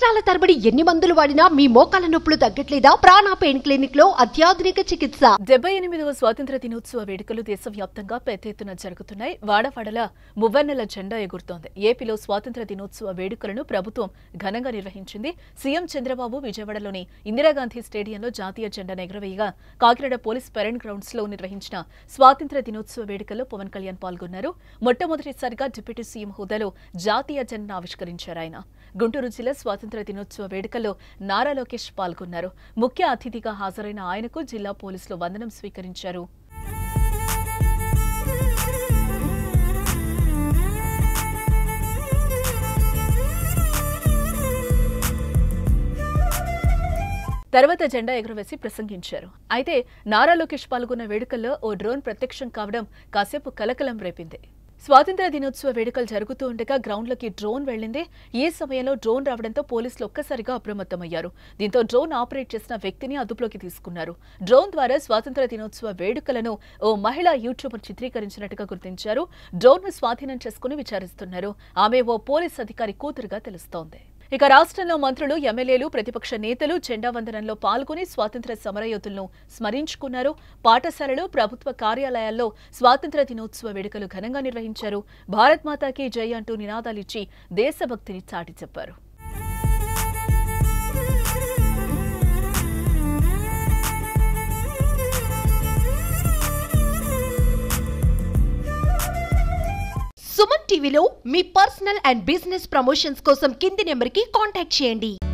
సంవత్సరాల తరబడి ఎన్ని మందులు వాడినా మీ మోకాల నొప్పులు తగ్గట్లేదా ప్రాణ పెయిన్ క్లినిక్ లో అత్యాధునిక చికిత్స డెబ్బై ఎనిమిదవ స్వాతంత్ర దినోత్సవ వేడుకలు దేశవ్యాప్తంగా పెద్ద ఎత్తున జరుగుతున్నాయి వాడవాడల మువ్వన్నెల జెండా ఎగురుతోంది ఏపీలో స్వాతంత్ర దినోత్సవ వేడుకలను ప్రభుత్వం ఘనంగా నిర్వహించింది సీఎం చంద్రబాబు విజయవాడలోని ఇందిరాగాంధీ స్టేడియంలో జాతీయ జెండాను ఎగురవేయగా కాకినాడ పోలీస్ పెరెంట్ గ్రౌండ్స్ లో నిర్వహించిన స్వాతంత్ర దినోత్సవ వేడుకల్లో పవన్ కళ్యాణ్ పాల్గొన్నారు మొట్టమొదటిసారిగా డిప్యూటీ సీఎం హోదాలో జాతీయ జెండా ఆవిష్కరించారు ఆయన గుంటూరు జిల్లా స్వాతంత్ర దినోత్సవ వేడుకల్లో నారా లోకేష్ పాల్గొన్నారు ముఖ్య అతిథిగా హాజరైన ఆయనకు జిల్లా పోలీసులు వందనం స్వీకరించారు తర్వాత జెండా ఎగురవేసి ప్రసంగించారు అయితే నారా లోకేష్ పాల్గొన్న వేడుకల్లో ఓ డ్రోన్ ప్రత్యక్షం కావడం కాసేపు కలకలం రేపింది స్వాతంత్ర దినోత్సవ వేడుకలు జరుగుతూ ఉండగా గ్రౌండ్లోకి డ్రోన్ వెళ్లింది ఈ సమయంలో డ్రోన్ రావడంతో పోలీసులు ఒక్కసారిగా అప్రమత్తమయ్యారు దీంతో డ్రోన్ ఆపరేట్ చేసిన వ్యక్తిని అదుపులోకి తీసుకున్నారు డ్రోన్ ద్వారా స్వాతంత్ర దినోత్సవ వేడుకలను ఓ మహిళా యూట్యూబర్ చిత్రీకరించినట్టుగా గుర్తించారు డ్రోన్ ను స్వాధీనం చేసుకుని విచారిస్తున్నారు ఆమె ఓ పోలీస్ అధికారి కూతురుగా తెలుస్తోంది ఇక రాష్ట్రంలో మంత్రులు ఎమ్మెల్యేలు ప్రతిపక్ష నేతలు జెండా వందనంలో పాల్గొని స్వాతంత్ర సమరయోధులను స్మరించుకున్నారు పాఠశాలలు ప్రభుత్వ కార్యాలయాల్లో స్వాతంత్ర దినోత్సవ వేడుకలు ఘనంగా నిర్వహించారు భారత్ మాతాకి జై అంటూ నినాదాలిచ్చి దేశభక్తిని చాటి చెప్పారు సుమన్ టీవీలో మీ పర్సనల్ అండ్ బిజినెస్ ప్రమోషన్స్ కోసం కింది నెంబర్ కి కాంటాక్ట్ చేయండి